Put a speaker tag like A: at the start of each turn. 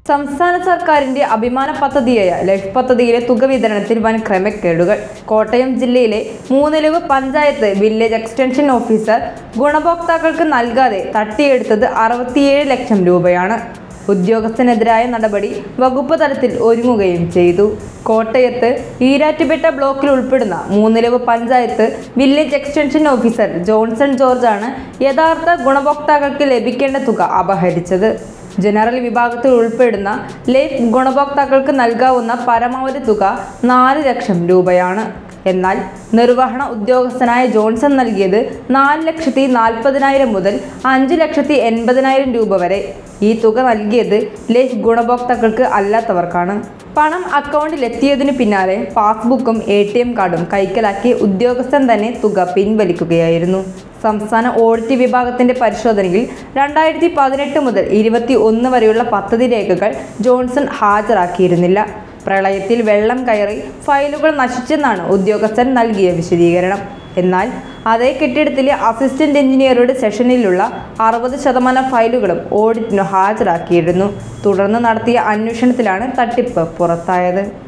A: സംസ്ഥാന സർക്കാരിന്റെ അഭിമാന പദ്ധതിയായ ലൈഫ് പദ്ധതിയിലെ തുക വിതരണത്തിൽ വൻ ക്രമക്കേടുകൾ കോട്ടയം ജില്ലയിലെ Moonnilavu panchayat village extension officer ഗുണഭോക്താക്കൾക്ക് നൽകാതെ തട്ടിയെടുത്തത് അറുപത്തിയേഴ് ലക്ഷം രൂപയാണ് ഉദ്യോഗസ്ഥനെതിരായ നടപടി വകുപ്പ് തലത്തിൽ ഒരുങ്ങുകയും ചെയ്തു കോട്ടയത്ത് ഈരാറ്റുപേട്ട ബ്ലോക്കിൽ ഉൾപ്പെടുന്ന Moonnilavu panchayat village extension officer Johnson ജോർജാണ് യഥാർത്ഥ ഗുണഭോക്താക്കൾക്ക് ലഭിക്കേണ്ട തുക അപഹരിച്ചത് ജനറൽ വിഭാഗത്തിൽ ഉൾപ്പെടുന്ന ലൈഫ് ഗുണഭോക്താക്കൾക്ക് നൽകാവുന്ന പരമാവധി തുക നാല് ലക്ഷം രൂപയാണ് എന്നാൽ നിർവഹണ ഉദ്യോഗസ്ഥനായ ജോൺസൺ നൽകിയത് നാല് ലക്ഷത്തി നാൽപ്പതിനായിരം മുതൽ അഞ്ച് ലക്ഷത്തി എൺപതിനായിരം രൂപ വരെ ഈ തുക നൽകിയത് ലൈഫ് ഗുണഭോക്താക്കൾക്ക് അല്ലാത്തവർക്കാണ് പണം അക്കൗണ്ടിൽ എത്തിയതിനു പിന്നാലെ പാസ്ബുക്കും എ ടി എം കാർഡും കൈക്കലാക്കി ഉദ്യോഗസ്ഥൻ തന്നെ തുക പിൻവലിക്കുകയായിരുന്നു സംസ്ഥാന ഓഡിറ്റ് വിഭാഗത്തിന്റെ പരിശോധനയിൽ രണ്ടായിരത്തി പതിനെട്ട് മുതൽ ഇരുപത്തി ഒന്ന് വരെയുള്ള പദ്ധതി രേഖകൾ ജോൺസൺ ഹാജരാക്കിയിരുന്നില്ല പ്രളയത്തിൽ വെള്ളം കയറി ഫയലുകൾ നശിച്ചെന്നാണ് ഉദ്യോഗസ്ഥൻ നൽകിയ വിശദീകരണം എന്നാൽ അതേ കെട്ടിടത്തിലെ അസിസ്റ്റന്റ് എഞ്ചിനീയറുടെ സെഷനിലുള്ള അറുപത് ശതമാനം ഫയലുകളും ഓഡിറ്റിനു ഹാജരാക്കിയിരുന്നു തുടർന്ന് നടത്തിയ അന്വേഷണത്തിലാണ് തട്ടിപ്പ് പുറത്തായത്